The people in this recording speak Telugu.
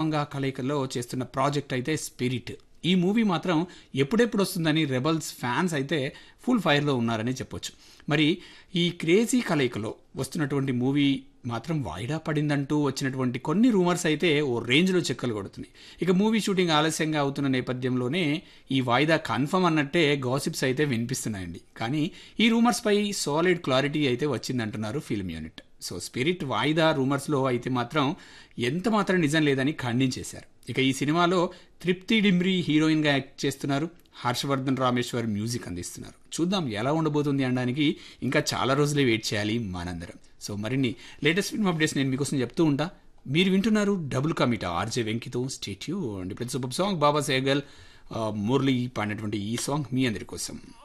మంగా కలయికలో చేస్తున్న ప్రాజెక్ట్ అయితే స్పిరిట్ ఈ మూవీ మాత్రం ఎప్పుడెప్పుడు వస్తుందని రెబల్స్ ఫ్యాన్స్ అయితే ఫుల్ ఫైర్లో ఉన్నారని చెప్పొచ్చు మరి ఈ క్రేజీ కలయికలో వస్తున్నటువంటి మూవీ మాత్రం వాయిదా పడిందంటూ వచ్చినటువంటి కొన్ని రూమర్స్ అయితే ఓ రేంజ్లో చెక్కలు కొడుతున్నాయి ఇక మూవీ షూటింగ్ ఆలస్యంగా అవుతున్న నేపథ్యంలోనే ఈ వాయిదా కన్ఫర్మ్ అన్నట్టే గాసిప్స్ అయితే వినిపిస్తున్నాయండి కానీ ఈ రూమర్స్పై సాలిడ్ క్లారిటీ అయితే వచ్చిందంటున్నారు ఫిల్మ్ యూనిట్ సో స్పిరిట్ వాయిదా రూమర్స్లో అయితే మాత్రం ఎంత మాత్రం నిజం లేదని ఖండించేశారు ఇక ఈ సినిమాలో తృప్తి డిమ్రీ హీరోయిన్గా యాక్ట్ చేస్తున్నారు హర్షవర్ధన్ రామేశ్వర్ మ్యూజిక్ అందిస్తున్నారు చూద్దాం ఎలా ఉండబోతుంది అనడానికి ఇంకా చాలా రోజులే వెయిట్ చేయాలి మనందరం సో మరిన్ని లేటెస్ట్ ఫిల్మ్ అప్డేట్స్ నేను మీకోసం చెప్తూ ఉంటా మీరు వింటున్నారు డబుల్ కమిటా ఆర్జే వెంకితో స్టేట్యూ అండ్ ఇప్పుడు సూపర్ సాంగ్ బాబా సేగల్ మురళి పాడినటువంటి ఈ సాంగ్ మీ అందరి కోసం